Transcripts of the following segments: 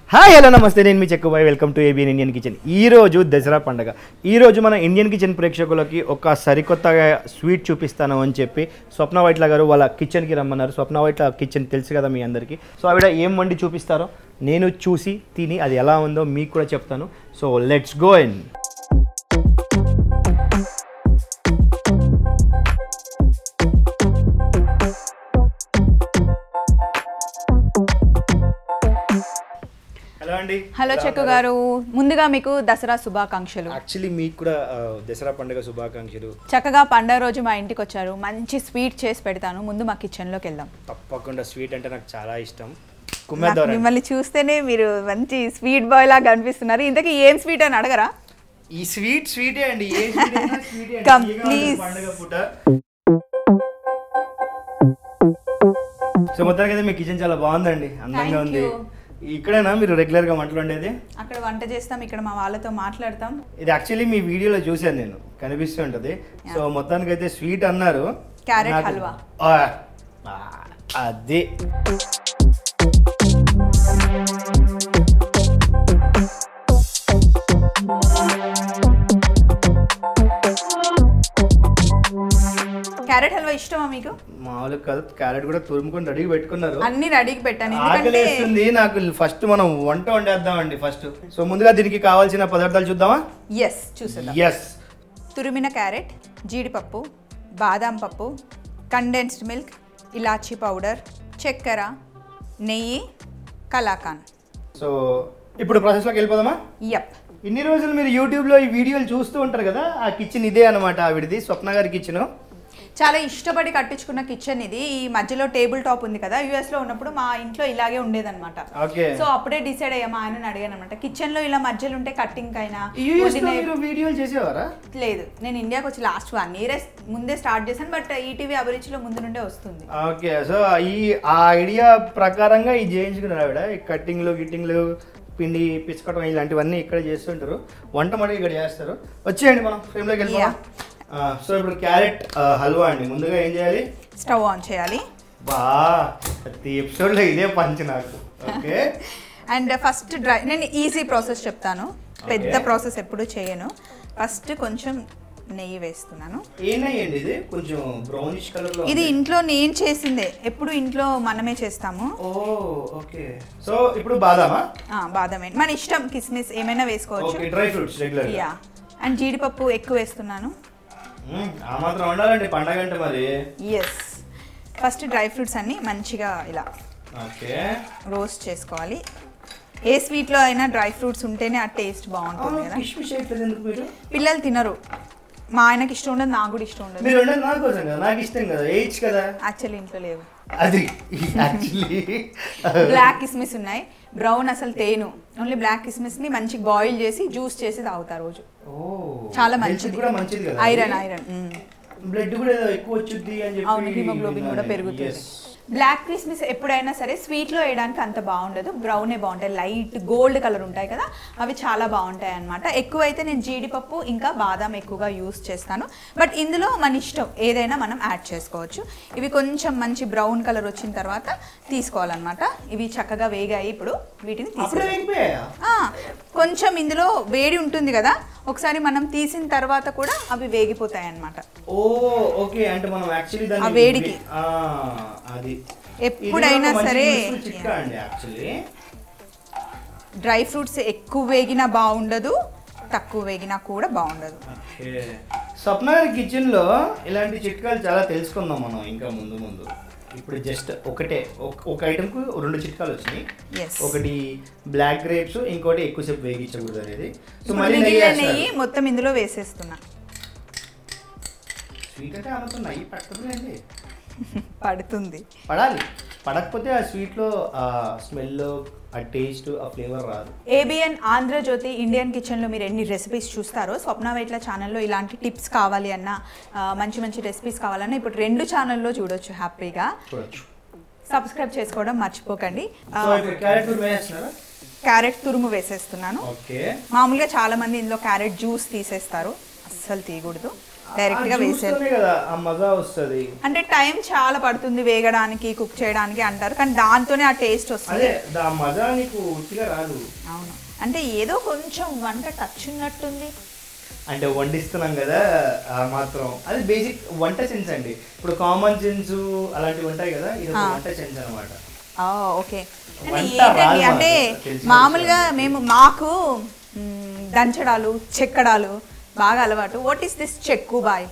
Hi hello నమస్తే నేను మీ చెక్కుబాయ్ welcome to ABN Indian kitchen ఈ రోజు దసరా పండగ ఈ రోజు మన ఇండియన్ కిచెన్ ప్రేక్షకులకి ఒక సరికొత్తగా స్వీట్ చూపిస్తాను అని చెప్పి స్వప్న వైట్ల గారు వాళ్ళ కిచెన్కి రమ్మన్నారు స్వప్న వైట్ల కిచెన్ తెలుసు కదా మీ అందరికీ సో ఆవిడ ఏం వండి చూపిస్తారో నేను చూసి తిని అది ఎలా ఉందో మీకు కూడా చెప్తాను so let's go in hello అండి హలో చెక్కు గారు ముందుగా మీకు దసరా శుభాకాంక్షలు యాక్చువల్లీ మీకు కూడా ఆ, దసరా పండుగ శుభాకాంక్షలు చక్కగా పండగ రోజు మా ఇంటికి వచ్చారు మంచి స్వీట్ చేసి పెడతాను ముందు మా కిచెన్లోకి వెళ్దాం తప్పకుండా స్వీట్ అంటే నాకు చాలా ఇష్టం నాకు కుమ్మేద్దాం మిమ్మల్ని చూస్తేనే మీరు మంచి స్వీట్ బాయ్ లాగా కనిపిస్తున్నారు ఇంతకీ ఏం స్వీట్ అని అడగరా ఈ స్వీట్ స్వీటే అండి ఏ స్వీట్ అయినా స్వీటే అండి. Come, తీయగా ఉంటుంది please. పండుగ పూట సో మొత్తానికి అయితే మీ కిచెన్ చాలా బాగుందండి అందంగా Thank ఉంది you. ఇక్కడేనా మీరు రెగ్యులర్ గా వంటలు వండేది అక్కడ వంట చేస్తాం ఇక్కడ మా వాళ్ళతో మాట్లాడతాం ఇది యాక్చువల్లీ మీ వీడియోలో చూశాను నేను కనిపిస్తూ ఉంటది సో మొత్తానికి అయితే స్వీట్ అన్నారు Carrot నాకు- హల్వా. ఆ, ఆ, అది క్యారెట్ హల్వా ఇష్టమా మీకు మామూలుగా కాదు క్యారెట్ కూడా తురుముకొని రెడీ పెట్టుకున్నారు అన్ని రెడీకి పెట్టాను ఆకలి ఎందుకంటే వేస్తుంది నాకు ఫస్ట్ మనం వంట వండేద్దామండి ఫస్ట్ సో ముందుగా దీనికి కావాల్సిన పదార్థాలు చూద్దామా ఎస్ చూసేద్దాం ఎస్ తురిమిన క్యారెట్ జీడిపప్పు బాదాం పప్పు కండెన్స్డ్ మిల్క్ ఇలాచీ పౌడర్ చక్కెర నెయ్యి కలాకాన్ సో ఇప్పుడు ప్రాసెస్లోకి వెళ్ళిపోదామా యప్ ఇన్ని రోజులు మీరు యూట్యూబ్లో ఈ వీడియోలు చూస్తూ ఉంటారు కదా ఆ కిచెన్ ఇదే అనమాట ఆవిడది స్వప్న గారి కిచెన్ చాలా ఇష్టపడి కట్టించుకున్న కిచెన్ ఇది ఈ మధ్యలో టేబుల్ టాప్ ఉంది కదా యుఎస్ లో ఉన్నప్పుడు మా ఇంట్లో ఇలాగే ఉండేదన్నమాట ఓకే సో అప్పుడే డిసైడ్ అయ్యా మా ఆయనని అడిగాను అనమాట కిచెన్ లో ఇలా మధ్యలో ఉంటే కట్టింగ్ అయినా యూఎస్లో వదిలే- మీరు వీడియోలు చేసేవారా లేదు నేను ఇండియాకి వచ్చి లాస్ట్ వన్ ఇయర్ ముందే స్టార్ట్ చేశాను బట్ ఈటీవీ అభిరుచిలో ముందు నుండే వస్తుంది ఓకే సో ఈ ఆ ఐడియా ప్రకారంగా ఇది చేయించుకున్నారు ఆవిడ ఈ కట్టింగ్లు గిట్టింగ్లు పిండి పిచ్చుకోవడం ఇలాంటివన్నీ ఇక్కడ చేస్తుంటారు వంట మటుకు ఇక్కడ చేస్తారు వచ్చేయండి మనం ఫ్రేమ్లోకి వెళ్ళిపోదాం ఆ, సో ఇప్పుడు క్యారెట్ ఆ, హల్వా అండి ముందుగా ఏం చేయాలి స్టవ్ ఆన్ చేయాలి బా ప్రతి ఎపిసోడ్లో ఇదే పంచ్ నాకు ఓకే అండ్ ఫస్ట్ డ్రై నేను ఈజీ ప్రాసెస్ చెప్తాను పెద్ద Okay. ప్రాసెస్ ఎప్పుడు చేయను ఫస్ట్ కొంచెం నెయ్యి వేస్తున్నాను ఏనయ్యండి ఇది కొంచెం బ్రౌనిష్ కలర్ లో ఇది ఉంది. ఇంట్లో నేను చేసిందే ఎప్పుడు ఇంట్లో మనమే చేస్తాము ఓ ఓకే సో ఇప్పుడు బాదామా ఆ, బాదం ఏంటి మన ఇష్టం కిస్మిస్ ఏమైనా వేసుకోవచ్చు okay dry fruits regular ya and జీడిపప్పు ఎక్కువ వేస్తున్నాను ఆ మాత్రం ఉండాలండి పండగ అంటే మరి ఎస్ ఫస్ట్ డ్రై ఫ్రూట్స్ అన్ని మంచిగా ఇలా ఓకే రోస్ట్ చేసుకోవాలి ఏ స్వీట్లో అయినా డ్రై ఫ్రూట్స్ ఉంటేనే ఆ టేస్ట్ బాగుంటుంది కదా కిష్మిష్ అయిపోయింది ఎందుకు మీరు పిల్లలు తినరు మా ఆయనకి ఇష్టం ఉండదు నాకు కూడా ఇష్టం ఉండదు మీరు ఉండదు నా కోసం కదా నాకు ఇష్టం కదా ఏజ్ కదా యాక్చువల్లీ ఇంట్లో లేవు అది యాక్చువల్లీ బ్లాక్ కిస్మిస్ ఉన్నాయి బ్రౌన్ అసలు తేను ఓన్లీ బ్లాక్ కిస్మిస్ ని మంచి బాయిల్ చేసి జ్యూస్ చేసి తాగుతారు రోజు చాలా మంచిది కూడా మంచిది కదా ఐరన్ ఐరన్ బ్లడ్ కూడా ఏదో ఎక్కువ వచ్చుద్ది అని చెప్పి అవును హిమోగ్లోబిన్ కూడా విన్నాను. పెరుగుతుంది Yes. బ్లాక్ కిస్మిస్ ఎప్పుడైనా సరే స్వీట్లో వేయడానికి అంత బాగుండదు బ్రౌనే బాగుంటాయి లైట్ గోల్డ్ కలర్ ఉంటాయి కదా అవి చాలా బాగుంటాయి అనమాట ఎక్కువైతే నేను జీడిపప్పు ఇంకా బాదాం ఎక్కువగా యూస్ చేస్తాను బట్ ఇందులో మన ఇష్టం ఏదైనా మనం యాడ్ చేసుకోవచ్చు ఇవి కొంచెం మంచి బ్రౌన్ కలర్ వచ్చిన తర్వాత తీసుకోవాలన్నమాట ఇవి చక్కగా వేగాయి ఇప్పుడు వీటిని అప్పుడే తీసేయాలి వేగిపోయాయా ఆ, కొంచెం ఇందులో వేడి ఉంటుంది కదా ఒకసారి మనం తీసిన తర్వాత కూడా అవి వేగిపోతాయి అన్నమాట ఓ ఓకే అంటే మనం యాక్చువల్లీ దాన్ని ఆ వేడికి. ఆ, అది ఎప్పుడైనా ఇది కూడా ఒక మంచి సరే useful చిట్కా అండి యాక్చువల్లీ డ్రై ఫ్రూట్స్ ఎక్కువ వేగినా బాగుండదు తక్కువ వేగినా కూడా బాగుండదు ఓకే స్వప్న గారి కిచెన్ లో ఇలాంటి చిట్కాలు చాలా తెలుసుకుందాం మనం ఇంకా ముందు ముందు ఇప్పుడు జస్ట్ ఒకటే ఒక- ఒక ఐటమ్ కు రెండు చిట్కాలు వచ్చినాయి ఎస్ ఒకటి బ్లాక్ గ్రేప్స్ ఇంకోటి ఎక్కువసేపు వేగించకూడదు అనేది సో ఇప్పుడు మళ్ళీ నెయ్యి మిగిలిన వేస్తారు. నెయ్యి మొత్తం ఇందులో వేసేస్తున్నా స్వీట్ అంటే ఆమెతో నెయ్యి పట్టదులేండి పడుతుంది పడాలి పడకపోతే ఆ స్వీట్ లో ఆ స్మెల్ ఆ టేస్ట్ ఆ ఫ్లేవర్ రాదు ఏబిఎన్ ఆంధ్రజ్యోతి ఇండియన్ కిచెన్లో మీరు ఎన్ని రెసిపీస్ చూస్తారో స్వప్న వైట్ల ఛానల్లో ఇలాంటి టిప్స్ కావాలి అన్న ఆ, మంచి మంచి రెసిపీస్ కావాలన్నా ఇప్పుడు రెండు ఛానల్లో చూడొచ్చు హ్యాపీగా చూడొచ్చు సబ్స్క్రైబ్ చేసుకోవడం మర్చిపోకండి ఆ, సో ఇప్పుడు క్యారెట్ తురుము వేస్తున్నారా క్యారెట్ తురుము వేసేస్తున్నాను ఓకే మామూలుగా చాలా మంది ఇందులో క్యారెట్ జ్యూస్ తీసేస్తారు అస్సలు తీయకూడదు డైరెక్ట్ గా ఆ వేసేయాలి జ్యూస్తోనే కదా ఆ మజా వస్తుంది అంటే టైం చాలా పడుతుంది వేగడానికి కుక్ చేయడానికి అంటారు కానీ దాంతోనే ఆ టేస్ట్ వస్తుంది అదే దా మజా నీకు ఉట్టిగా రాదు అవును అంటే ఏదో కొంచెం వంట టచ్ ఉన్నట్టుంది అంటే వండిస్తున్నాం కదా ఆ మాత్రం అది బేసిక్ వంట సెన్స్ అండి ఇప్పుడు కామన్ సెన్స్ అలాంటివి ఉంటాయి కదా ఇది ఒక ఆ. వంట సెన్స్ అనమాట ఆ, ఓకే అంటే వంట ఏంటండి రాదు అంటే మాకు, తెలిసిన మామూలుగా విషయం. మేము మాకు మ్, దంచడాలు చెక్కడాలు బాగా అలవాటు వాట్ ఈస్ దిస్ చెక్కు బాయ్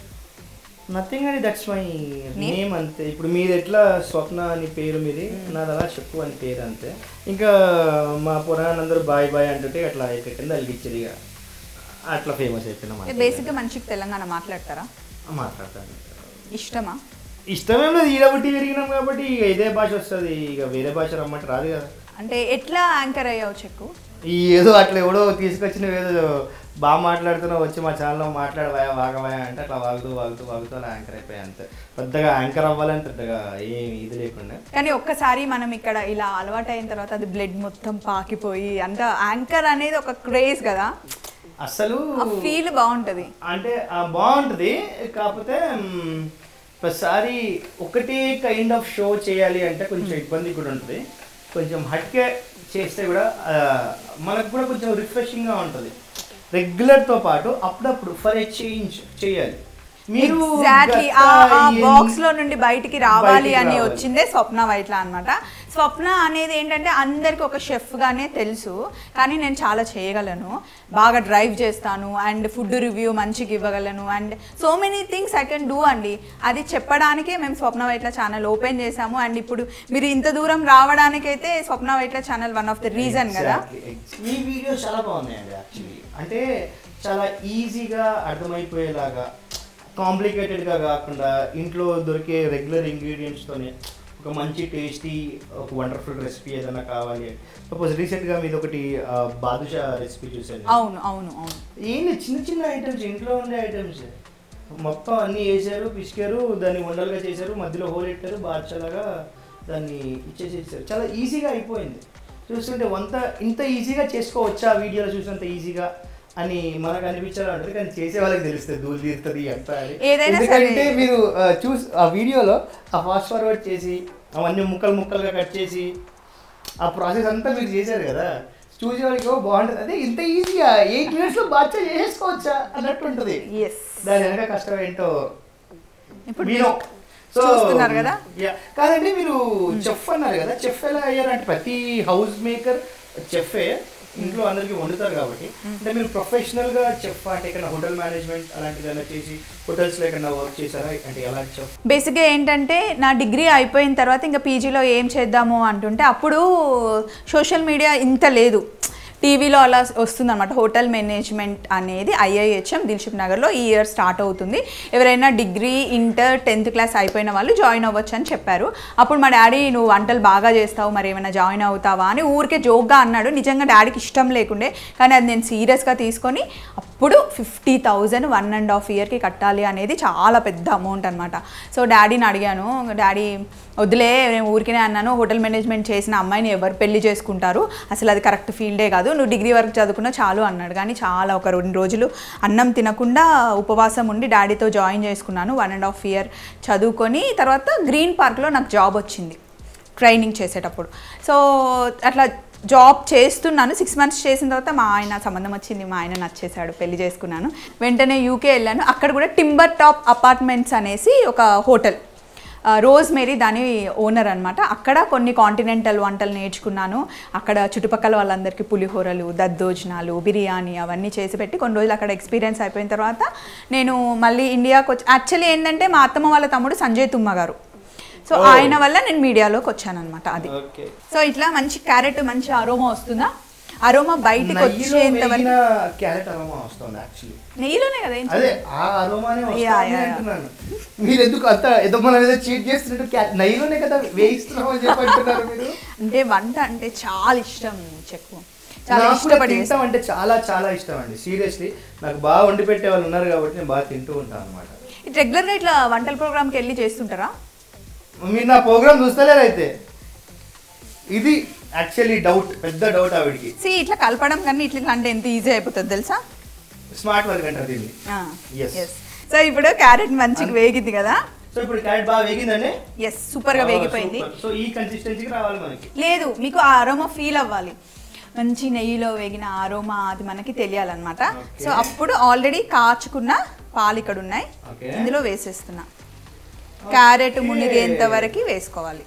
నథింగ్ అని దట్స్ మై నేమ్ అంతే ఇప్పుడు మీది ఎట్లా స్వప్న అని పేరు మీది నాది అలా చెప్పు అని పేరు అంతే ఇంకా మా పురాణందరూ బాయ్ బాయ్ అంటుంటే అట్లా అయిపోయింది అలిగిచ్చేది ఇక అట్లా ఫేమస్ అయిపోయినా బేసిక్గా మంచిగా తెలంగాణ మాట్లాడతారా మాట్లాడతాను ఇష్టమా ఇష్టమే లేదు ఈడబట్టి పెరిగినాం కాబట్టి ఇక ఇదే భాష వస్తుంది ఇక వేరే భాష రమ్మంటే రాదు కదా అంటే ఎట్లా యాంకర్ అయ్యావు చెక్కు ఈ ఏదో అట్లా ఎవడో తీసుకొచ్చిన ఏదో బాగా మాట్లాడుతున్నావు వచ్చి మా ఛానల్లో మాట్లాడవా వాగవా అంటే అట్లా వాగుతూ వాగుతూ వాగుతూ అలా యాంకర్ అయిపోయా అంతే పెద్దగా యాంకర్ అవ్వాలని పెద్దగా ఏమి ఇది లేకుండా కానీ ఒక్కసారి మనం ఇక్కడ ఇలా అలవాటు అయిన తర్వాత అది బ్లడ్ మొత్తం పాకిపోయి అంత యాంకర్ అనేది ఒక క్రేజ్ కదా అసలు ఆ ఫీల్ బాగుంటది అంటే ఆ, బాగుంటుంది కాకపోతే మ్, ప్రతిసారి ఒకటే కైండ్ ఆఫ్ షో చేయాలి అంటే కొంచెం ఇబ్బంది కూడా ఉంటుంది కొంచెం హట్కే చేస్తే కూడా ఆ, మనకు కూడా కొంచెం రిఫ్రెషింగ్గా ఉంటుంది రెగ్యులర్తో పాటు అప్పుడప్పుడు ఫర్ ఏ చేంజ్ చేయాలి మీరు ఎగ్జాక్ట్లీ గత ఆ ఎన్ని- బాక్స్ లో నుండి బయటికి రావాలి బయటికి అని రావాలి. వచ్చిందే స్వప్న వైట్ల అన్నమాట స్వప్న అనేది ఏంటంటే అందరికి ఒక షెఫ్ గానే తెలుసు కానీ నేను చాలా చేయగలను బాగా డ్రైవ్ చేస్తాను అండ్ ఫుడ్ రివ్యూ మంచిగా ఇవ్వగలను and so many things I can do అండి అది చెప్పడానికే మేము స్వప్న వైట్ల ఛానల్ ఓపెన్ చేసాము అండ్ ఇప్పుడు మీరు ఇంత దూరం రావడానికైతే Swapna Vaitla channel one of the reason కదా Exactly, exactly. మీ వీడియోస్ చాలా బాగున్నాయండి యాక్చువల్లీ అంటే చాలా ఈజీగా అర్థమైపోయేలాగా కాంప్లికేటెడ్గా కాకుండా ఇంట్లో దొరికే రెగ్యులర్ ఇంగ్రీడియంట్స్తోనే ఒక మంచి టేస్టీ ఒక వండర్ఫుల్ రెసిపీ ఏదైనా కావాలి సపోజ్ రీసెంట్గా మీద ఒకటి ఆ, బాదుషా రెసిపీ చూసాను అవును అవును అవును ఏంటి చిన్న చిన్న ఐటమ్స్ ఇంట్లో ఉండే ఐటమ్స్ మొత్తం అన్నీ వేసారు పిసికారు దాన్ని వండలుగా చేశారు మధ్యలో హోల్ పెట్టారు బాద్షాలాగా దాన్ని ఇచ్చేసేసారు చాలా ఈజీగా అయిపోయింది చూస్తుంటే వంత ఇంత ఈజీగా చేసుకోవచ్చా వీడియోలో చూసినంత ఈజీగా అని మనకు అనిపించాలి అంటారు కానీ చేసే వాళ్ళకి తెలుస్తుంది దూలు తీరుతుంది ఎంత అని ఏదైనా ఎందుకంటే సరే. మీరు ఆ, చూసి ఆ వీడియోలో ఆ ఫాస్ట్ ఫార్వర్డ్ చేసి అవన్నీ ముక్కలు ముక్కలుగా కట్ చేసి ఆ ప్రాసెస్ అంతా మీరు చేశారు కదా చూసే వాళ్ళకి "ఓ, బాగుంటుంది అదే ఇంత ఈజీగా ఎయిట్ మినిట్స్లో బాగా చేసేసుకోవచ్చా అన్నట్టు ఉంటుంది ఎస్ దాని వెనక కష్టం ఏంటో ఇప్పుడు మీరు చూస్తున్నారు కదా? yeah. కాదండి మీరు చెఫ్ అన్నారు కదా చెఫ్ ఎలా అయ్యారంటే ప్రతి హౌస్ మేకర్ చెఫే ఇంట్లో అందరికి వండుతారు కాబట్టి అంటే మీరు ప్రొఫెషనల్ గా చెఫ్ అంటే ఇక్కడ హోటల్ మేనేజ్మెంట్ అలాంటిది ఏమైనా చేసి హోటల్స్ లో ఎక్కడ వర్క్ చేశారా అంటే ఎలా చెఫ్ బేసిక్గా ఏంటంటే నా డిగ్రీ అయిపోయిన తర్వాత ఇంకా పీజీలో ఏం చేద్దాము అంటుంటే అప్పుడు సోషల్ మీడియా ఇంత లేదు టీవీలో అలా వస్తుందన్నమాట హోటల్ మేనేజ్మెంట్ అనేది ఐఐహెచ్ఎం దిల్షుక్ నగర్లో ఈ ఇయర్ స్టార్ట్ అవుతుంది ఎవరైనా డిగ్రీ ఇంటర్ టెన్త్ క్లాస్ అయిపోయిన వాళ్ళు జాయిన్ అవ్వచ్చు అని చెప్పారు అప్పుడు మా డాడీ నువ్వు వంటలు బాగా చేస్తావు మరి ఏమైనా జాయిన్ అవుతావా అని ఊరికే జోక్గా అన్నాడు నిజంగా డాడీకి ఇష్టం లేకుండే కానీ అది నేను సీరియస్గా తీసుకొని అప్పుడు fifty thousand one and half ఇయర్కి కట్టాలి అనేది చాలా పెద్ద అమౌంట్ అనమాట సో డాడీని అడిగాను డాడీ వద్దులే నేను ఊరికనే అన్నాను హోటల్ మేనేజ్మెంట్ చేసిన అమ్మాయిని ఎవరు పెళ్లి చేసుకుంటారు అసలు అది కరెక్ట్ ఫీల్డే కాదు నువ్వు డిగ్రీ వరకు చదువుకున్నా చాలు అన్నాడు కానీ చాలా ఒక రెండు రోజులు అన్నం తినకుండా ఉపవాసం ఉండి డాడీతో జాయిన్ చేసుకున్నాను వన్ అండ్ హాఫ్ ఇయర్ చదువుకొని తర్వాత గ్రీన్ పార్క్లో నాకు జాబ్ వచ్చింది ట్రైనింగ్ చేసేటప్పుడు సో అట్లా జాబ్ చేస్తున్నాను సిక్స్ మంత్స్ చేసిన తర్వాత మా ఆయన సంబంధం వచ్చింది మా ఆయన నచ్చేసాడు పెళ్లి చేసుకున్నాను వెంటనే యూకే వెళ్ళాను అక్కడ కూడా టింబర్ టాప్ అపార్ట్మెంట్స్ అనేసి ఒక హోటల్ రోజ్ మేరీ దాని ఓనర్ అనమాట అక్కడ కొన్ని కాంటినెంటల్ వంటలు నేర్చుకున్నాను అక్కడ చుట్టుపక్కల వాళ్ళందరికీ పులిహోరలు దద్దోజనాలు బిర్యానీ అవన్నీ చేసి పెట్టి కొన్ని రోజులు అక్కడ ఎక్స్పీరియన్స్ అయిపోయిన తర్వాత నేను మళ్ళీ ఇండియాకి వచ్చి యాక్చువల్లీ ఏంటంటే మా అత్తమ్మ వాళ్ళ తమ్ముడు సంజయ్ తుమ్మ గారు సో Oh. ఆయన వల్ల నేను మీడియాలోకి వచ్చానమాట అది ఓకే సో ఇట్లా మంచి క్యారెట్ మంచి అరోమా వస్తుందా అరోమా బయటకు వచ్చేంత వరకు క్యారెట్ అరోమా వస్తుంది యాక్చువల్లీ నెయ్యిలోనే కదా ఏం అదే ఆ అరోమానే Yeah, వస్తుంది yeah, yeah. అంటున్నాను మీరు ఎందుకు అంత ఏదో మనం ఏదో చీట్ చేస్తున్నట్టు క్యా- నెయ్యిలోనే కదా వేయిస్తున్నాం అని చెప్పి అంటున్నారు మీరు అంటే వంట అంటే చాలా ఇష్టం చెక్కు చాలా నాకు కూడా ఇష్టపడి తింటాం అంటే చాలా చాలా ఇష్టం అండి సీరియస్లీ నాకు బాగా వండి పెట్టే వాళ్ళు ఉన్నారు కాబట్టి నేను బాగా తింటూ ఉంటాను అనమాట చేస్తాను రెగ్యులర్గా ఇట్లా వంటల ప్రోగ్రామ్కి వెళ్ళి చేస్తుంటారా మీరు నా ప్రోగ్రామ్ చూస్తలేరు అయితే ఇది యాక్చువల్లీ డౌట్ పెద్ద డౌట్ ఆవిడికి సి ఇట్లా కలపడం కానీ ఇట్లా ఇట్లా అంటే ఎంత ఈజీ అయిపోతుంది తెలుసా స్మార్ట్ వర్క్ అంటారు దీన్ని Yes. ఎస్ సో ఇప్పుడు క్యారెట్ మంచిగా వేగింది కదా సో ఇప్పుడు క్యారెట్ బాగా వేగిందండి ఎస్ సూపర్ గా వేగిపోయింది సూపర్. సో ఈ కన్సిస్టెన్సీకి రావాలి మనకి లేదు మీకు ఆ అరోమా ఫీల్ అవ్వాలి మంచి నెయ్యిలో వేగిన అరోమా అది మనకి తెలియాలన్నమాట Okay. సో అప్పుడు ఆల్రెడీ కాచుకున్న పాలు ఇక్కడ ఉన్నాయి Okay. ఇందులో వేసేస్తున్నా క్యారెట్ మునిగేంత వరకు వేసుకోవాలి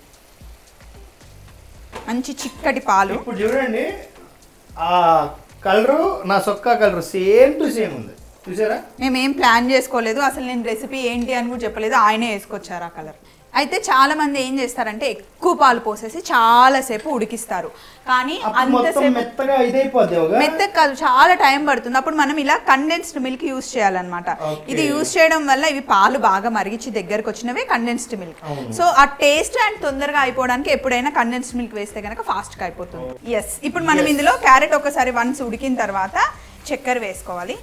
మంచి చిక్కటి పాలు ఇప్పుడు చూడండి ఆ కలరు నా సొక్కా కలర్ సేమ్ టు సేమ్ ఉంది చూసారా మేము ఏం ప్లాన్ చేసుకోలేదు అసలు నేను రెసిపీ ఏంటి అని కూడా చెప్పలేదు ఆయనే వేసుకొచ్చారు ఆ కలర్ అయితే చాలా మంది ఏం చేస్తారంటే ఎక్కువ పాలు పోసేసి చాలాసేపు ఉడికిస్తారు కానీ అప్పుడు మొత్తం అంతసేపు మెత్తగా ఇదైపోద్ది ఒక మెత్తగా కాదు చాలా టైం పడుతుంది అప్పుడు మనం ఇలా కండెన్స్డ్ మిల్క్ యూస్ చేయాలన్నమాట Okay. ఇది యూస్ చేయడం వల్ల ఇవి పాలు బాగా మరిగించి దగ్గరకు వచ్చినవే కండెన్స్డ్ మిల్క్ అవును. సో ఆ టేస్ట్ అండ్ తొందరగా అయిపోవడానికి ఎప్పుడైనా కండెన్స్డ్ మిల్క్ వేస్తే కనుక ఫాస్ట్గా అయిపోతుంది ఎస్ ఇప్పుడు మనం Yes. ఇందులో క్యారెట్ ఒకసారి వన్స్ ఉడికిన తర్వాత చక్కెర వేసుకోవాలి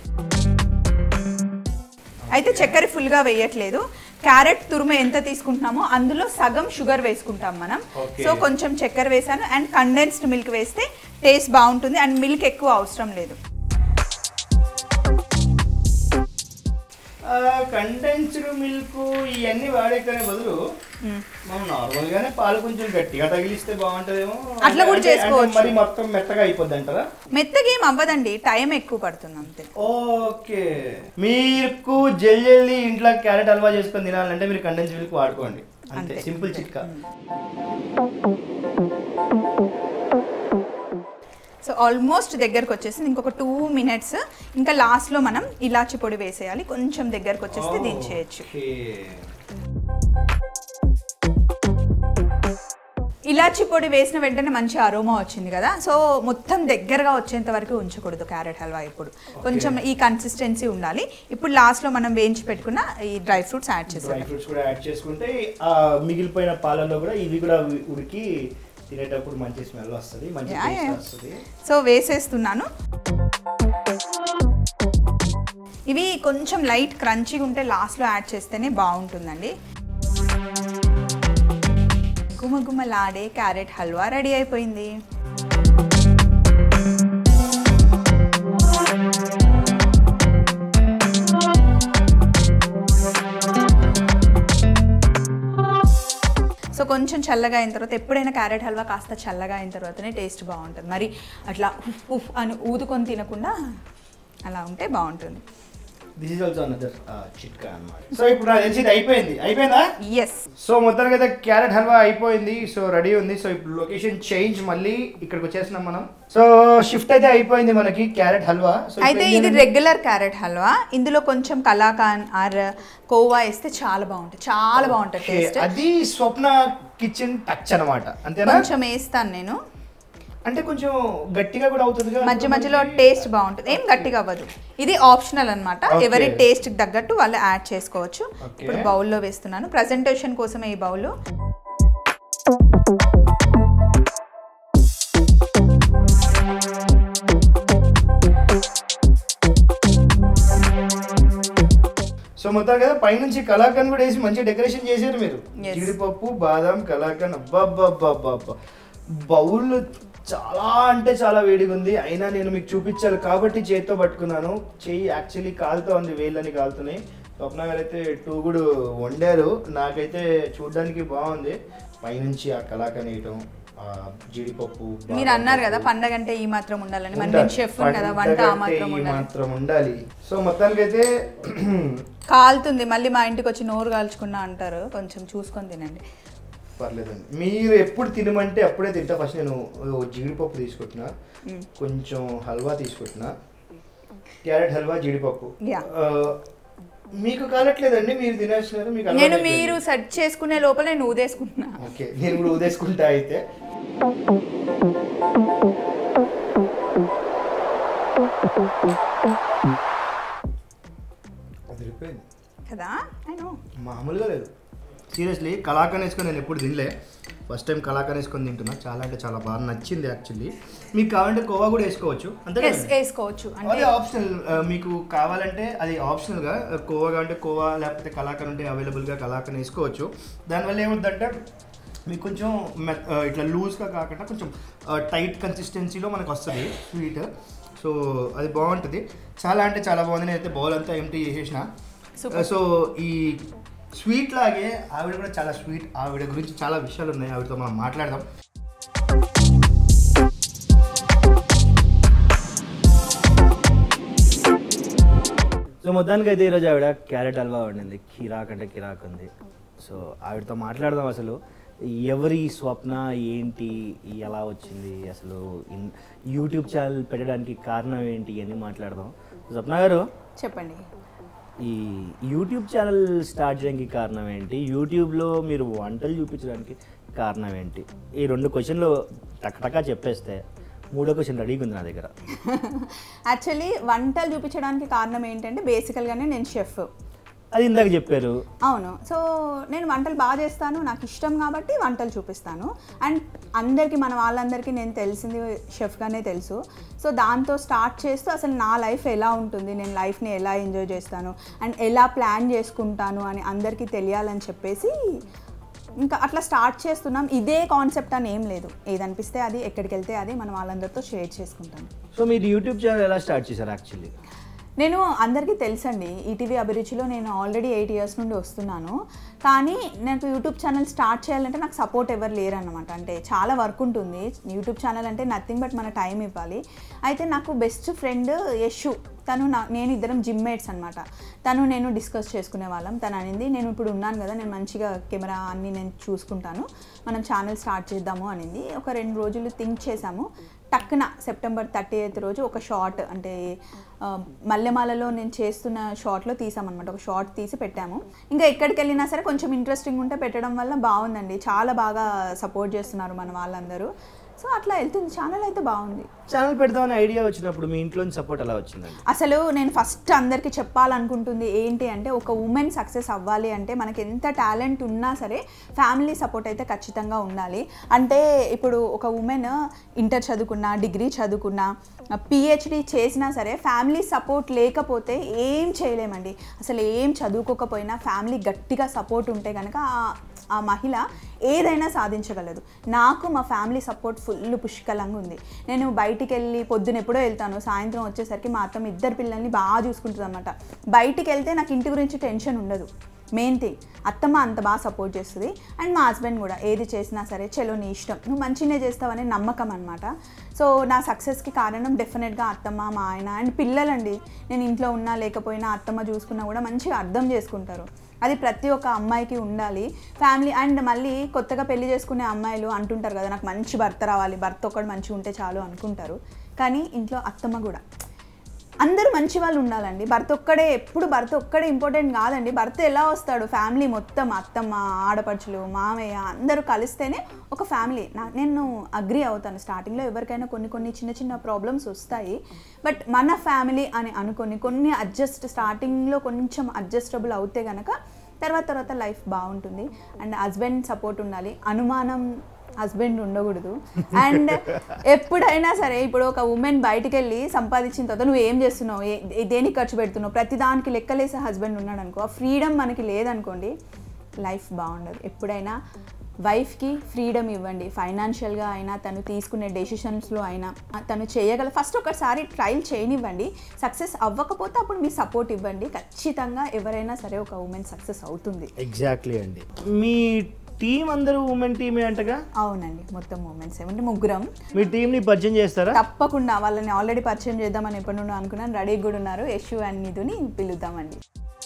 అయితే చక్కెర ఫుల్గా వేయట్లేదు క్యారెట్ తురుము ఎంత తీసుకుంటున్నామో అందులో సగం షుగర్ వేసుకుంటాం మనం Okay. సో కొంచెం చక్కెర వేసాను అండ్ కండెన్స్డ్ మిల్క్ వేస్తే టేస్ట్ బాగుంటుంది అండ్ మిల్క్ ఎక్కువ అవసరం లేదు కండెన్స్డ్ మిల్క్ ఇవన్నీ వాడేకనే బదులు మనం నార్మల్ గానే పాలు కొంచెం గట్టిగా తగిలిస్తే బాగుంటదేమో అట్లా కూడా అంటే- అంటే చేసుకోవచ్చు. మరి మొత్తం మెత్తగా అయిపోద్ది అంటారా మెత్తగా ఏం అవ్వదండి టైం ఎక్కువ పడుతుంది అంతే ఓకే మీకు జల్లి ఇంట్లో క్యారెట్ హల్వా చేసుకొని తినాలంటే మీరు కండెన్స్ మిల్క్ వాడుకోండి అంతే అంతే. సింపుల్ చిట్కా సో ఆల్మోస్ట్ దగ్గరకు వచ్చేసింది ఇంకొక టూ మినిట్స్ ఇంకా లాస్ట్లో మనం ఇలాచి పొడి వేసేయాలి కొంచెం దగ్గరకు వచ్చేస్తే దించేయచ్చు ఓకే. ఇలాచి పొడి వేసిన వెంటనే మంచి అరోమా వచ్చింది కదా సో మొత్తం దగ్గరగా వచ్చేంత వరకు ఉంచకూడదు క్యారెట్ హల్వా ఇప్పుడు కొంచెం ఈ కన్సిస్టెన్సీ ఉండాలి ఇప్పుడు లాస్ట్లో మనం వేయించి పెట్టుకున్న ఈ డ్రై ఫ్రూట్స్ యాడ్ డ్రై చేసాం ఫ్రూట్స్ కూడా యాడ్ చేసుకుంటే ఆ మిగిలిపోయిన పాలలో కూడా ఇవి కూడా ఉ- ఉడికి తినేటప్పుడు మంచి స్మెల్ వస్తుంది మంచి Yeah, టేస్ట్ yeah. వస్తుంది సో వేసేస్తున్నాను ఇవి కొంచెం లైట్ క్రంచీగా ఉంటే లాస్ట్లో యాడ్ చేస్తేనే బాగుంటుందండి గుమగుమలాడే క్యారెట్ హల్వా రెడీ అయిపోయింది సో కొంచెం చల్లగా అయిన తర్వాత ఎప్పుడైనా క్యారెట్ హల్వా కాస్త చల్లగా అయిన తర్వాతనే టేస్ట్ బాగుంటుంది మరి అట్లా ఉఫ్ ఉఫ్ అని ఊదుకొని తినకుండా అలా ఉంటే బాగుంటుంది దిస్ ఇస్ ఆల్సో అనదర్ చిట్కా అన్నమాట సో ఇప్పుడు నాకు తెలిసి ఇది అయిపోయింది అయిపోయిందా ఎస్ సో మొత్తానికి అయితే క్యారెట్ హల్వా అయిపోయింది సో రెడీ ఉంది సో ఇప్పుడు లొకేషన్ చేంజ్ మళ్ళీ ఇక్కడికి వచ్చేసినాం మనం సో షిఫ్ట్ అయితే అయిపోయింది మనకి క్యారెట్ హల్వా సో ఇప్పుడు అయితే ఏం ఇది చేయాలి? రెగ్యులర్ క్యారెట్ హల్వా ఇందులో కొంచెం కలాకాన్ ఆర్ కోవా వేస్తే చాలా బాగుంటుంది చాలా బాగుంటుంది Okay, టేస్ట్ అది స్వప్న కిచెన్ టచ్ అన్నమాట అంతేనా కొంచెం వేస్తాను నేను అంటే కొంచెం గట్టిగా కూడా అవుతుంది కదా మధ్య మధ్యలో టేస్ట్ బాగుంటుంది ఏం గట్టిగా అవ్వదు ఇది ఆప్షనల్ అన్నమాట Okay. ఎవరి టేస్ట్ తగ్గట్టు వాళ్ళు యాడ్ చేసుకోవచ్చు Okay. ఇప్పుడు బౌల్లో వేస్తున్నాను ప్రజెంటేషన్ కోసమే ఈ బౌల్ సో మొత్తం కదా పైనుంచి కలాకండ్ కూడా వేసి మంచి డెకరేషన్ చేశారు మీరు Yes. జీడిపప్పు బాదం కలాకండ్ అబ్బా బౌల్ చాలా అంటే చాలా వేడిగా ఉంది అయినా నేను మీకు చూపించాలి కాబట్టి చేతితో పట్టుకున్నాను చెయ్యి యాక్చువల్లీ కాలుతో ఉంది వేళ్ళని కాలుతున్నాయి స్వప్న గారు అయితే టూ కూడా వండారు నాకైతే చూడడానికి బాగుంది పైనుంచి ఆ కలాకండ్ వేయటం ఆ జీడిపప్పు మీరు బాదం అన్నారు కదా పప్పు. పండగ అంటే ఈ మాత్రం ఉండాలని మరి ఉండాలి. నేను షెఫ్ కదా వంట ఆ పండగంటే మాత్రం ఈ ఉండాలి మాత్రం ఉండాలి సో మొత్తానికైతే కాలుతుంది మళ్ళీ మా ఇంటికి వచ్చి నోరు కాల్చుకున్నా అంటారు కొంచెం చూసుకొని తినండి పర్లేదండి మీరు ఎప్పుడు తినమంటే అప్పుడే తింటా ఫస్ట్ నేను ఓ జీడిపప్పు తీసుకుంటున్నా కొంచెం హల్వా తీసుకుంటున్నా క్యారెట్ హల్వా జీడిపప్పు Yeah. ఆ, మీకు కాలట్లేదండి మీరు తినేస్తున్నారు మీకు నేను అలవాటు మీరు అయిపోయింది. సెట్ చేసుకునే లోపల నేను ఊదేసుకుంటున్నా ఓకే నేను కూడా ఉదేసుకుంటా అయితే అదిరిపోయింది కదా ఐ నో మామూలుగా లేదు సీరియస్లీ కలాకన్ వేసుకొని నేను ఎప్పుడు తినలే ఫస్ట్ టైం కలాకన్ వేసుకొని తింటున్నా చాలా అంటే చాలా బాగా నచ్చింది యాక్చువల్లీ మీకు కావాలంటే కోవా కూడా వేసుకోవచ్చు అంతే ఎస్ కదండి? వేసుకోవచ్చు అంటే అది ఆప్షనల్ మీకు కావాలంటే అది ఆప్షనల్గా కోవా కావాలంటే కోవా లేకపోతే కలాకన్ ఉంటే అవైలబుల్గా కలాకన్ వేసుకోవచ్చు దానివల్ల ఏముందంటే మీకు కొంచెం మె- ఆ, ఇట్లా లూజ్గా కాకుండా కొంచెం టైట్ కన్సిస్టెన్సీలో మనకు వస్తుంది స్వీట్ సో అది బాగుంటుంది చాలా అంటే చాలా బాగుంది నేనైతే బౌల్ అంతా ఎంటీ చేసేసిన Super. సో ఈ స్వీట్ లాగే ఆవిడ కూడా చాలా స్వీట్ ఆవిడ గురించి చాలా విషయాలు ఉన్నాయి ఆవిడతో మనం మాట్లాడదాం సో మొత్తానికి అయితే ఈరోజు ఆవిడ క్యారెట్ హల్వా వండింది కిరాక్ అంటే కిరాక్ ఉంది సో ఆవిడతో మాట్లాడదాం అసలు ఎవరి స్వప్న ఏంటి ఎలా వచ్చింది అసలు ఇన్- యూట్యూబ్ ఛానల్ పెట్టడానికి కారణం ఏంటి అని మాట్లాడదాం స్వప్న గారు చెప్పండి ఈ యూట్యూబ్ ఛానల్ స్టార్ట్ చేయడానికి కారణం ఏంటి యూట్యూబ్లో మీరు వంటలు చూపించడానికి కారణం ఏంటి ఈ రెండు క్వశ్చన్లు టక్టకా చెప్పేస్తే మూడో క్వశ్చన్ రెడీగా ఉంది నా దగ్గర యాక్చువల్లీ వంటలు చూపించడానికి కారణం ఏంటంటే బేసికల్గానే నేను షెఫ్ అది ఇందాక చెప్పారు అవును సో నేను వంటలు బాగా చేస్తాను నాకు ఇష్టం కాబట్టి వంటలు చూపిస్తాను అండ్ అందరికీ మన వాళ్ళందరికీ నేను తెలిసింది షెఫ్గానే తెలుసు సో దాంతో స్టార్ట్ చేస్తూ అసలు నా లైఫ్ ఎలా ఉంటుంది నేను లైఫ్ని ఎలా ఎంజాయ్ చేస్తాను అండ్ ఎలా ప్లాన్ చేసుకుంటాను అని అందరికీ తెలియాలని చెప్పేసి ఇంకా అట్లా స్టార్ట్ చేస్తున్నాం ఇదే కాన్సెప్ట్ అని ఏం లేదు ఏది అనిపిస్తే అది ఎక్కడికి వెళ్తే అది మనం వాళ్ళందరితో షేర్ చేసుకుంటాం సో మీరు యూట్యూబ్ ఛానల్ ఎలా స్టార్ట్ చేశారు యాక్చువల్లీ నేను అందరికీ తెలుసండి ఈటీవీ అభిరుచిలో నేను ఆల్రెడీ ఎయిట్ ఇయర్స్ నుండి వస్తున్నాను కానీ నాకు యూట్యూబ్ ఛానల్ స్టార్ట్ చేయాలంటే నాకు సపోర్ట్ ఎవరు లేరన్నమాట అంటే చాలా వర్క్ ఉంటుంది యూట్యూబ్ ఛానల్ అంటే నథింగ్ బట్ మన టైం ఇవ్వాలి అయితే నాకు బెస్ట్ ఫ్రెండ్ యశు తను నా నేను ఇద్దరం జిమ్ మేట్స్ అనమాట తను నేను డిస్కస్ చేసుకునే వాళ్ళం తను అనింది నేను ఇప్పుడు ఉన్నాను కదా నేను మంచిగా కెమెరా అన్నీ నేను చూసుకుంటాను మనం ఛానల్ స్టార్ట్ చేద్దాము అనింది ఒక రెండు రోజులు థింక్ చేసాము టక్కున సెప్టెంబర్ థర్టీ ఎయిత్ రోజు ఒక షార్ట్ అంటే ఆ, మల్లెమాలలో నేను చేస్తున్న షార్ట్లో తీసామన్నమాట ఒక షార్ట్ తీసి పెట్టాము ఇంకా ఎక్కడికి వెళ్ళినా సరే కొంచెం ఇంట్రెస్టింగ్ ఉంటే పెట్టడం వల్ల బాగుందండి చాలా బాగా సపోర్ట్ చేస్తున్నారు మన వాళ్ళందరూ సో అట్లా వెళ్తుంది ఛానల్ అయితే బాగుంది ఛానల్ పెడదామని ఐడియా వచ్చినప్పుడు మీ ఇంట్లో సపోర్ట్ ఎలా వచ్చిందండి అసలు నేను ఫస్ట్ అందరికీ చెప్పాలనుకుంటుంది ఏంటి అంటే ఒక ఉమెన్ సక్సెస్ అవ్వాలి అంటే మనకి ఎంత టాలెంట్ ఉన్నా సరే ఫ్యామిలీ సపోర్ట్ అయితే ఖచ్చితంగా ఉండాలి అంటే ఇప్పుడు ఒక ఉమెన్ ఇంటర్ చదువుకున్నా డిగ్రీ చదువుకున్నా పిహెచ్డి చేసినా సరే ఫ్యామిలీ సపోర్ట్ లేకపోతే ఏం చేయలేమండి అసలు ఏం చదువుకోకపోయినా ఫ్యామిలీ గట్టిగా సపోర్ట్ ఉంటే కనుక ఆ- ఆ మహిళ ఏదైనా సాధించగలదు నాకు మా ఫ్యామిలీ సపోర్ట్ ఫుల్ పుష్కలంగా ఉంది నేను బయటికి వెళ్ళి పొద్దున ఎప్పుడో వెళ్తాను సాయంత్రం వచ్చేసరికి మా అత్తమ్మ ఇద్దరు పిల్లల్ని బాగా చూసుకుంటుంది అనమాట బయటికి వెళ్తే నాకు ఇంటి గురించి టెన్షన్ ఉండదు మెయిన్ థింగ్ అత్తమ్మ అంత బాగా సపోర్ట్ చేస్తుంది అండ్ మా హస్బెండ్ కూడా ఏది చేసినా సరే చలో నీ ఇష్టం నువ్వు మంచిగానే చేస్తావనే నమ్మకం అనమాట సో నా సక్సెస్కి కారణం డెఫినెట్గా అత్తమ్మ మా ఆయన అండ్ పిల్లలండి నేను ఇంట్లో ఉన్నా లేకపోయినా అత్తమ్మ చూసుకున్నా కూడా మంచిగా అర్థం చేసుకుంటారు అది ప్రతి ఒక్క అమ్మాయికి ఉండాలి ఫ్యామిలీ అండ్ మళ్ళీ కొత్తగా పెళ్లి చేసుకునే అమ్మాయిలు అంటుంటారు కదా నాకు మంచి భర్త రావాలి భర్త ఒక్కడు మంచిగా ఉంటే చాలు అనుకుంటారు కానీ ఇంట్లో అత్తమ్మ కూడా అందరూ మంచి వాళ్ళు ఉండాలండి భర్త ఒక్కడే ఎప్పుడు భర్త ఒక్కడే ఇంపార్టెంట్ కాదండి భర్త ఎలా వస్తాడు ఫ్యామిలీ మొత్తం అత్తమ్మ ఆడపడుచులు మామయ్య అందరూ కలిస్తేనే ఒక ఫ్యామిలీ నా నేను అగ్రి అవుతాను స్టార్టింగ్లో ఎవరికైనా కొన్ని కొన్ని చిన్న చిన్న ప్రాబ్లమ్స్ వస్తాయి బట్ మన ఫ్యామిలీ అని అనుకొని కొన్ని అడ్జస్ట్ స్టార్టింగ్లో కొంచెం అడ్జస్టబుల్ అవుతే గనక తర్వాత తర్వాత లైఫ్ బాగుంటుంది అండ్ హస్బెండ్ సపోర్ట్ ఉండాలి అనుమానం హస్బెండ్ ఉండకూడదు అండ్ ఎప్పుడైనా సరే ఇప్పుడు ఒక ఉమెన్ బయటికి వెళ్ళి సంపాదించిన తర్వాత నువ్వు ఏం చేస్తున్నావు ఏ- ఏ- దేనికి ఖర్చు పెడుతున్నావు ప్రతి దానికి లెక్కలేసే హస్బెండ్ ఉన్నాడు అనుకో ఆ ఫ్రీడమ్ మనకి లేదనుకోండి లైఫ్ బాగుండదు ఎప్పుడైనా వైఫ్కి ఫ్రీడమ్ ఇవ్వండి ఫైనాన్షియల్గా అయినా తను తీసుకునే డెసిషన్స్లో అయినా ఆ, తను చేయగల ఫస్ట్ ఒకసారి ట్రయల్ చేయనివ్వండి సక్సెస్ అవ్వకపోతే అప్పుడు మీ సపోర్ట్ ఇవ్వండి ఖచ్చితంగా ఎవరైనా సరే ఒక ఉమెన్ సక్సెస్ అవుతుంది ఎగ్జాక్ట్లీ అండి మీ టీం అందరూ ఉమెన్ టీమే అంటగా అవునండి మొత్తం మూమెంట్స్ ఏమంటే ముగ్గురం మీ టీంని పరిచయం చేస్తారా తప్పకుండా వాళ్ళని ఆల్రెడీ పరిచయం చేద్దామని ఎప్పటి నుండో అనుకున్నాను రెడీ కూడా ఉన్నారు యశు అండ్ నిధుని పిలుద్దామండి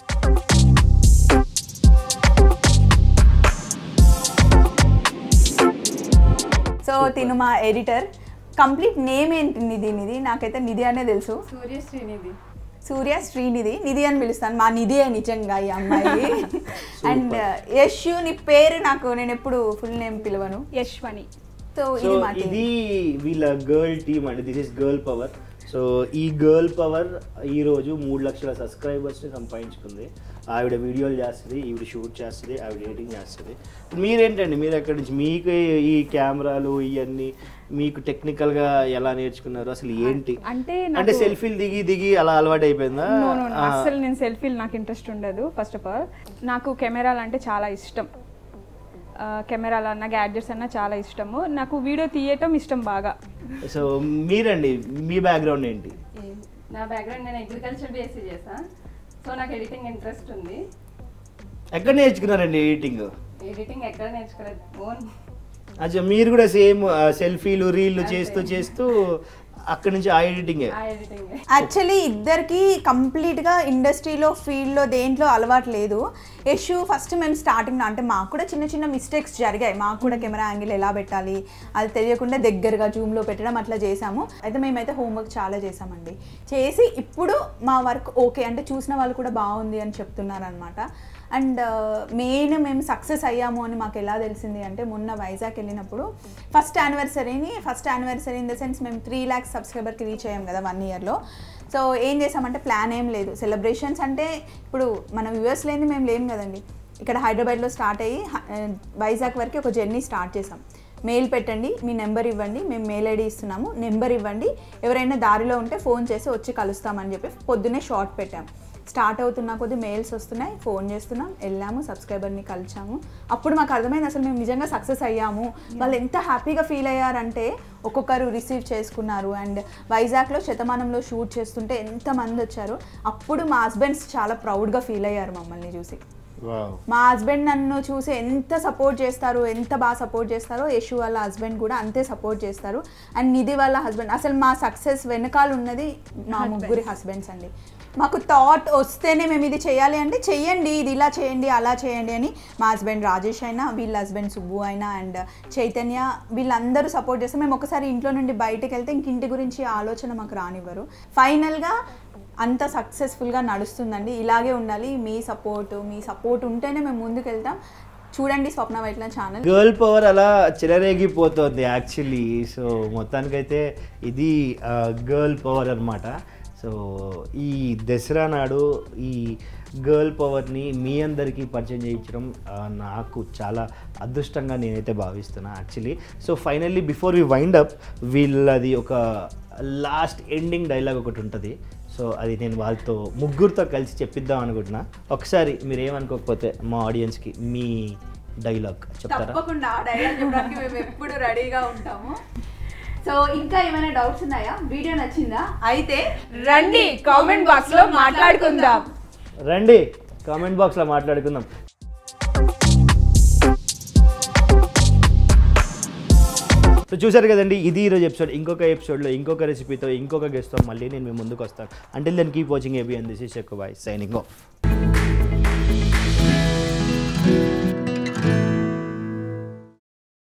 సో తిను మా ఎడిటర్ కంప్లీట్ నేమ్ ఏంటి నిధి నిధి నాకైతే నిధి అనే తెలుసు సూర్య శ్రీనిధి సూర్య శ్రీనిధి నిధి అని పిలుస్తాను మా నిధి నిజంగా ఈ అమ్మాయి అండ్ యశు నీ పేరు నాకు నేను ఎప్పుడు ఫుల్ నేమ్ పిలవను యశ్వని సో సో ఇది మా team. ఇది వీళ్ళ గర్ల్ టీమ్ అండి this is girl power so ఈ గర్ల్ పవర్ ఈ రోజు మూడు లక్షల సబ్స్క్రైబర్స్ని సంపాదించుకుంది ఆవిడ వీడియోలు చేస్తుంది ఈవిడ షూట్ చేస్తుంది ఆవిడ ఎడిటింగ్ చేస్తుంది మీరేంటండి మీరు ఎక్కడి నుంచి మీకు ఈ కెమెరాలు ఇవన్నీ మీకు టెక్నికల్గా ఎలా నేర్చుకున్నారు అసలు ఏంటి అంటే అంటే నాకు సెల్ఫీలు దిగి దిగి అలా అలవాటు అయిపోయిందా No, no, no. ఆ, అస్సలు నేను సెల్ఫీలు నాకు ఇంట్రెస్ట్ ఉండదు ఫస్ట్ ఆఫ్ ఆల్ నాకు కెమెరాలు అంటే చాలా ఇష్టం ఆ, కెమెరాలు అన్న గ్యాడ్జెట్స్ అన్న చాలా ఇష్టము నాకు వీడియో తీయటం ఇష్టం బాగా సో మీరండి మీ బ్యాక్గ్రౌండ్ ఏంటి నా బ్యాక్గ్రౌండ్ నేను అగ్రికల్చర్ బేస్ చేసా సో నాకు ఎడిటింగ్ ఇంట్రెస్ట్ ఉంది ఎక్కడ నేర్చుకున్నారండి ఎడిటింగ్ ఎడిటింగ్ ఎక్కడ నేర్చుకోలేదు ఓన్ అచ్చా మీరు కూడా సేమ్ సెల్ఫీలు రీల్లు చేస్తూ చేస్తూ అక్కడి నుంచి ఆ ఎడిటింగే ఆ ఎడిటింగ్ యాక్చువల్లీ ఇద్దరికి కంప్లీట్గా ఇండస్ట్రీలో ఫీల్డ్లో దేంట్లో అలవాటు లేదు యశు ఫస్ట్ మేము స్టార్టింగ్ అంటే మాకు కూడా చిన్న చిన్న మిస్టేక్స్ జరిగాయి మాకు కూడా కెమెరా యాంగిల్ ఎలా పెట్టాలి అది తెలియకుండా దగ్గరగా జూమ్లో పెట్టడం అట్లా చేసాము అయితే మేమైతే హోంవర్క్ చాలా చేసామండి చేసి ఇప్పుడు మా వర్క్ ఓకే అంటే చూసిన వాళ్ళు కూడా బాగుంది అని చెప్తున్నారు అనమాట అండ్ మెయిన్ మేము సక్సెస్ అయ్యాము అని మాకు ఎలా తెలిసింది అంటే మొన్న వైజాగ్ వెళ్ళినప్పుడు ఫస్ట్ యానివర్సరీని first anniversary in the sense మేము త్రీ ల్యాక్స్ సబ్స్క్రైబర్కి రీచ్ అయ్యాం కదా వన్ ఇయర్లో సో ఏం చేసామంటే ప్లాన్ ఏం లేదు సెలబ్రేషన్స్ అంటే ఇప్పుడు మన వ్యూవర్స్ లేని మేము లేము కదండి ఇక్కడ హైదరాబాద్లో స్టార్ట్ అయ్యి హ- వైజాగ్ వరకు ఒక జర్నీ స్టార్ట్ చేసాం మెయిల్ పెట్టండి మీ నెంబర్ ఇవ్వండి మేము మెయిల్ ఐడి ఇస్తున్నాము నెంబర్ ఇవ్వండి ఎవరైనా దారిలో ఉంటే ఫోన్ చేసి వచ్చి కలుస్తామని చెప్పి పొద్దున్నే షార్ట్ పెట్టాం స్టార్ట్ అవుతున్న కొద్ది మెయిల్స్ వస్తున్నాయి ఫోన్ చేస్తున్నాం వెళ్ళాము సబ్స్క్రైబర్ని కలిసాము అప్పుడు మాకు అర్థమైంది అసలు మేము నిజంగా సక్సెస్ అయ్యాము వాళ్ళు ఎంత హ్యాపీగా ఫీల్ అయ్యారంటే ఒక్కొక్కరు రిసీవ్ చేసుకున్నారు అండ్ వైజాగ్లో శతమానంలో షూట్ చేస్తుంటే ఎంతమంది వచ్చారు అప్పుడు మా హస్బెండ్స్ చాలా ప్రౌడ్గా ఫీల్ అయ్యారు మమ్మల్ని చూసి మా హస్బెండ్ నన్ను చూసి ఎంత సపోర్ట్ చేస్తారు ఎంత బాగా సపోర్ట్ చేస్తారో యశు వాళ్ళ హస్బెండ్ కూడా అంతే సపోర్ట్ చేస్తారు అండ్ నిధి వాళ్ళ హస్బెండ్ అసలు మా సక్సెస్ వెనకాల ఉన్నది మా ముగ్గురి హస్బెండ్స్ అండి మాకు థాట్ వస్తేనే మేము ఇది చేయాలి అంటే చెయ్యండి ఇది ఇలా చేయండి అలా చేయండి అని మా హస్బెండ్ రాజేష్ అయినా వీళ్ళ హస్బెండ్ సుబ్బు అయినా అండ్ చైతన్య వీళ్ళందరూ సపోర్ట్ చేస్తే మేము ఒకసారి ఇంట్లో నుండి బయటకు వెళ్తే ఇంక ఇంటి గురించి ఆలోచన మాకు రానివ్వరు ఫైనల్గా అంత సక్సెస్ఫుల్గా నడుస్తుందండి ఇలాగే ఉండాలి మీ సపోర్ట్ మీ సపోర్ట్ ఉంటేనే మేము ముందుకు వెళ్తాం చూడండి Swapna Vaitla channel girl power అలా చెలరేగిపోతుంది యాక్చువల్లీ సో మొత్తానికైతే ఇది గర్ల్ పవర్ అన్నమాట సో ఈ దసరా నాడు ఈ గర్ల్ పవర్ని మీ అందరికీ పరిచయం చేయించడం ఆ, నాకు చాలా అదృష్టంగా నేనైతే భావిస్తున్నా actually so finally before we wind up వీళ్ళది ఒక లాస్ట్ ఎండింగ్ డైలాగ్ ఒకటి ఉంటుంది సో అది నేను వాళ్ళతో ముగ్గురితో కలిసి చెప్పిద్దాం అనుకుంటున్నా ఒకసారి మీరు ఏమనుకోకపోతే మా ఆడియన్స్కి మీ డైలాగ్ చెప్తారా తప్పకుండా ఆ డైలాగ్ చెప్పడానికి మేము ఎప్పుడు రెడీగా ఉంటాము సో ఇంకా ఏమైనా డౌట్స్ ఉన్నాయా వీడియో నచ్చిందా అయితే రండి కామెంట్ బాక్స్ లో మాట్లాడుకుందాం రండి కామెంట్ బాక్స్లో మాట్లాడుకుందాం సో చూసారు కదండి ఇది ఈరోజు ఎపిసోడ్ ఇంకొక ఎపిసోడ్లో ఇంకొక రెసిపీతో ఇంకొక గెస్ట్తో మళ్ళీ నేను మీ ముందుకు వస్తాను అంటే then keep watching ABN this is ఎక్కువ బాయ్ సైనింగ్ ఆఫ్